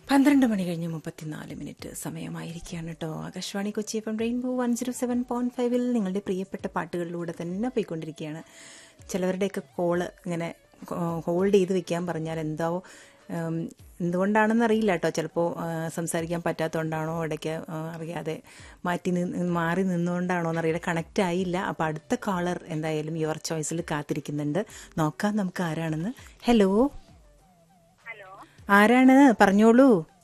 പന്ത്രണ്ട് മണി കഴിഞ്ഞ് മുപ്പത്തിനാല് മിനിറ്റ് സമയമായിരിക്കുകയാണ് കേട്ടോ Akashvani Kochi F M rainbow one zero seven point ഫൈവിൽ നിങ്ങളുടെ പ്രിയപ്പെട്ട പാട്ടുകളിലൂടെ തന്നെ പോയിക്കൊണ്ടിരിക്കുകയാണ് ചിലവരുടെയൊക്കെ കോള് ഇങ്ങനെ ഹോൾഡ് ചെയ്ത് വെക്കാൻ പറഞ്ഞാൽ എന്തോ ഉം, എന്തുകൊണ്ടാണെന്ന് അറിയില്ല കേട്ടോ ചിലപ്പോൾ സംസാരിക്കാൻ പറ്റാത്തതുകൊണ്ടാണോ ഇടയ്ക്ക് ആ, അറിയാതെ മാറ്റി നിന്ന് മാറി നിന്നുകൊണ്ടാണോ എന്നറിയില്ല കണക്റ്റ് ആയില്ല അപ്പോൾ അടുത്ത കോളർ എന്തായാലും യുവർ ചോയ്സിൽ കാത്തിരിക്കുന്നുണ്ട് നോക്കാം നമുക്ക് ആരാണെന്ന് ഹലോ ഹലോ ആരാണ് പറഞ്ഞോളൂ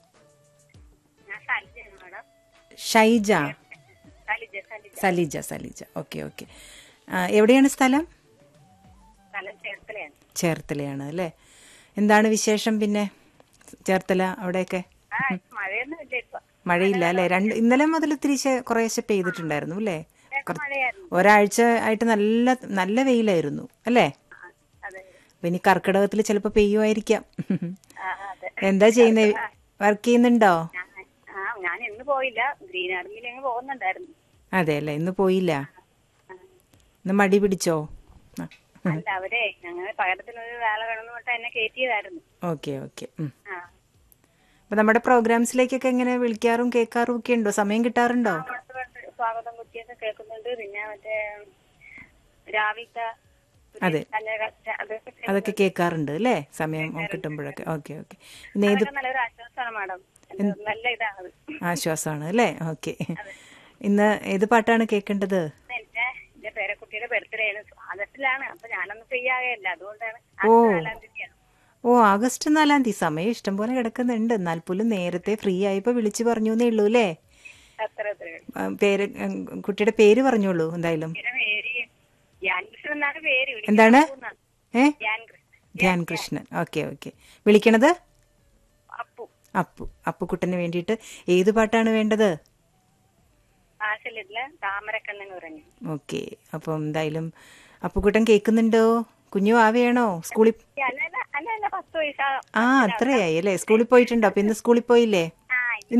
ഞാൻ സലിജയാണ് madam Shyja Salija Salija Saleeja Saleeja okay okay എവിടെയാണ് സ്ഥലം സ്ഥലം ചേർത്തലയാണ് ചേർത്തലയാണ് അല്ലേ എന്താണ് വിശേഷം പിന്നെ ചേർത്തല അവിടെയൊക്കെ ആ മഴയൊന്നും ഇല്ല ഇപ്പൊ മഴയില്ല അല്ലേ രണ്ട് ഇന്നലെ മുതൽ തിരിച്ച് കുറേശ്ശെ പെയ്തിട്ടുണ്ടായിരുന്നു അല്ലേ കുറ- മഴയായിരുന്നു ഒരാഴ്ച ആയിട്ട് നല്ല നല്ല വെയിലായിരുന്നു അല്ലേ ആ, അതെ അപ്പൊ ഇനി കർക്കിടകത്തിൽ ചിലപ്പോൾ പെയ്യുമായിരിക്കാം ആ, അതെ എന്താ ചെയ്യുന്നത് വർക്ക് ചെയ്യുന്നുണ്ടോ ഞാൻ ആ ഞാൻ ഇന്ന് പോയില്ല ഗ്രീൻ ആർമിയിൽ അങ്ങ് പോകുന്നുണ്ടായിരുന്നു അതെ അല്ലേ ഇന്ന് പോയില്ല ഇന്ന് മടി പിടിച്ചോ ആ അല്ല അവരെ ഞങ്ങൾ പകരത്തിനൊരു വേല വേണമെന്ന് പറഞ്ഞിട്ട് എന്നെ കയറ്റിയതായിരുന്നു ഓക്കെ ഓക്കെ ആ അപ്പൊ നമ്മുടെ പ്രോഗ്രാംസിലേക്കൊക്കെ എങ്ങനെ വിളിക്കാറും കേൾക്കാറും ഒക്കെ ഉണ്ടോ സമയം കിട്ടാറുണ്ടോ അങ്ങോട്ട് കൊണ്ട് സ്വാഗതം കുറ്റിയൊക്കെ കേൾക്കുന്നുണ്ട് പിന്നെ മറ്റേ രാവിലത്തെ അതെ. നല്ല കഷ്ട അതൊക്കെ കേൾക്കുന്നുണ്ട്. അതൊക്കെ കേൾക്കാറുണ്ട് അല്ലേ സമയം കിട്ടുമ്പോഴൊക്കെ ഓക്കെ ഓക്കെ ഇന്ന് ഏത് അതൊക്കെ നല്ലൊരു ആശ്വാസമാണ് മാഡം നല്ല ഇതാണ് ആശ്വാസമാണ് അല്ലേ ഓക്കെ ഇന്ന് ഏത് പാട്ടാണ് കേൾക്കേണ്ടത് എന്റെ എന്റെ പേരക്കുട്ടിയുടെ ബർത്ത്ഡേ ആണ് ആഗസ്റ്റിലാണ് അപ്പൊ ഞാനൊന്ന് ഫ്രീ ആകെയല്ല അതുകൊണ്ടാണ് ഓ. ആഗസ്റ്റ് നാലാം തീയതിയാണ് ഓ ആഗസ്റ്റ് നാലാം തീയതി സമയം ഇഷ്ടംപോലെ കിടക്കുന്നുണ്ട് എന്നാൽ പോലും നേരത്തെ ഫ്രീ ആയപ്പോ വിളിച്ചു പറഞ്ഞു എന്നേ ഉള്ളൂ അല്ലേ അത്ര അത്ര ആ, പേര് ഉം, കുട്ടിയുടെ പേര് പറഞ്ഞോളൂ എന്തായാലും പിന്നെ പേര് ധ്യാൻ കൃഷ്ണൻ എന്നാണ് പേര് വിളിക്കുന്നത്. എന്താണ് അപ്പു എന്നാണ്. ഏ ധ്യാൻ കൃഷ്ണൻ ധ്യാൻ കൃഷ്ണൻ ഓക്കെ ഓക്കെ വിളിക്കണത് അപ്പു അപ്പു അപ്പുക്കുട്ടന് വേണ്ടിയിട്ട് ഏത് പാട്ടാണ് വേണ്ടത് ആശലില്ല താമരക്കണ്ണൻ പറഞ്ഞു ഓക്കെ അപ്പം എന്തായാലും അപ്പുക്കുട്ടൻ കേൾക്കുന്നുണ്ടോ കുഞ്ഞു ആവയാണോ സ്കൂളിൽ അല്ല അല്ല അല്ല അല്ല പത്ത് വയസ്സാ ആ അത്രയായി അല്ലേ സ്കൂളിൽ പോയിട്ടുണ്ടോ അപ്പൊ ഇന്ന് സ്കൂളിൽ പോയില്ലേ